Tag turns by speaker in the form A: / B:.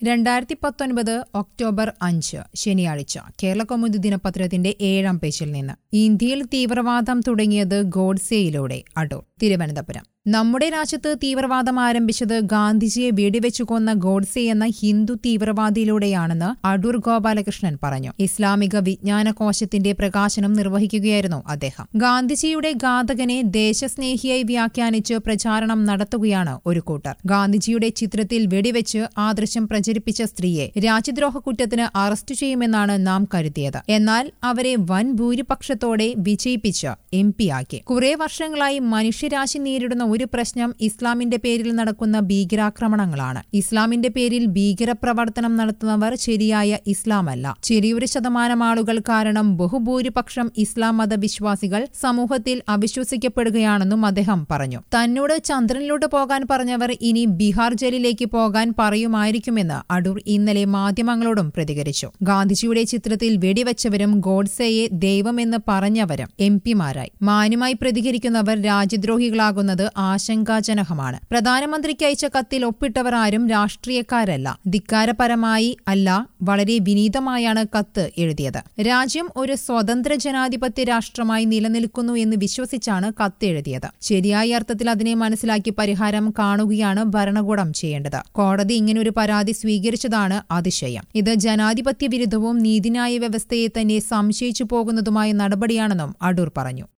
A: രണ്ടായിരത്തി പത്തൊൻപത് ഒക്ടോബർ അഞ്ച് ശനിയാഴ്ച കേരള കൗമുദി ദിനപത്രത്തിന്റെ ഏഴാം പേജിൽ നിന്ന് ഇന്ത്യയിൽ തീവ്രവാദം തുടങ്ങിയത് ഗോഡ്സെയിലൂടെ അടൂർ തിരുവനന്തപുരം നമ്മുടെ രാജ്യത്ത് തീവ്രവാദം ആരംഭിച്ചത് ഗാന്ധിജിയെ വെടിവെച്ചു കൊന്ന ഗോഡ്സെ എന്ന ഹിന്ദു തീവ്രവാദിയിലൂടെയാണെന്ന് അടൂർ ഗോപാലകൃഷ്ണൻ പറഞ്ഞു ഇസ്ലാമിക വിജ്ഞാന കോശത്തിന്റെ പ്രകാശനം നിർവഹിക്കുകയായിരുന്നു അദ്ദേഹം ഗാന്ധിജിയുടെ ഘാതകനെ ദേശസ്നേഹിയായി വ്യാഖ്യാനിച്ച് പ്രചാരണം നടത്തുകയാണ് ഒരു കൂട്ടർ ഗാന്ധിജിയുടെ ചിത്രത്തിൽ വെടിവെച്ച് ആദർശം പ്രചരിപ്പിച്ച സ്ത്രീയെ രാജ്യദ്രോഹ കുറ്റത്തിന് അറസ്റ്റ് ചെയ്യുമെന്നാണ് നാം കരുതിയത് എന്നാൽ അവരെ വൻ ഭൂരിപക്ഷത്തോടെ വിജയിപ്പിച്ച് എം പിയാക്കി കുറെ വർഷങ്ങളായി മനുഷ്യരാശി നേരിടുന്ന ഒരു പ്രശ്നം ഇസ്ലാമിന്റെ പേരിൽ നടക്കുന്ന ഭീകരാക്രമണങ്ങളാണ് ഇസ്ലാമിന്റെ പേരിൽ ഭീകരപ്രവർത്തനം നടത്തുന്നവർ ശരിയായ ഇസ്ലാമല്ല ചെറിയൊരു ശതമാനം ആളുകൾ കാരണം ബഹുഭൂരിപക്ഷം ഇസ്ലാം മതവിശ്വാസികൾ സമൂഹത്തിൽ അവിശ്വസിക്കപ്പെടുകയാണെന്നും അദ്ദേഹം പറഞ്ഞു തന്നോട് ചന്ദ്രനിലോട്ട് പോകാൻ പറഞ്ഞവർ ഇനി ബീഹാർ ജയിലിലേക്ക് പോകാൻ പറയുമായിരിക്കുമെന്ന് അടൂർ ഇന്നലെ മാധ്യമങ്ങളോടും പ്രതികരിച്ചു ഗാന്ധിജിയുടെ ചിത്രത്തിൽ വെടിവെച്ചവരും ഗോഡ്സെയെ ദൈവമെന്ന് പറഞ്ഞവരും എം പിമാരായി മാന്യമായി പ്രതികരിക്കുന്നവർ രാജ്യദ്രോഹികളാകുന്നത് ആശങ്കാജനകമാണ് പ്രധാനമന്ത്രിക്ക് അയച്ച കത്തിൽ ഒപ്പിട്ടവർ ആരും രാഷ്ട്രീയക്കാരല്ല ധിക്കാരപരമായി അല്ല വളരെ വിനീതമായാണ് കത്ത് എഴുതിയത് രാജ്യം ഒരു സ്വതന്ത്ര ജനാധിപത്യ രാഷ്ട്രമായി നിലനിൽക്കുന്നു എന്ന് വിശ്വസിച്ചാണ് കത്ത് എഴുതിയത് ശരിയായ അർത്ഥത്തിൽ അതിനെ മനസ്സിലാക്കി പരിഹാരം കാണുകയാണ് ഭരണകൂടം ചെയ്യേണ്ടത് കോടതി ഇങ്ങനൊരു പരാതി സ്വീകരിച്ചതാണ് അതിശയം ഇത് ജനാധിപത്യ വിരുദ്ധവും നീതിന്യായ വ്യവസ്ഥയെ തന്നെ സംശയിച്ചു പോകുന്നതുമായ നടപടിയാണെന്നും അടൂർ പറഞ്ഞു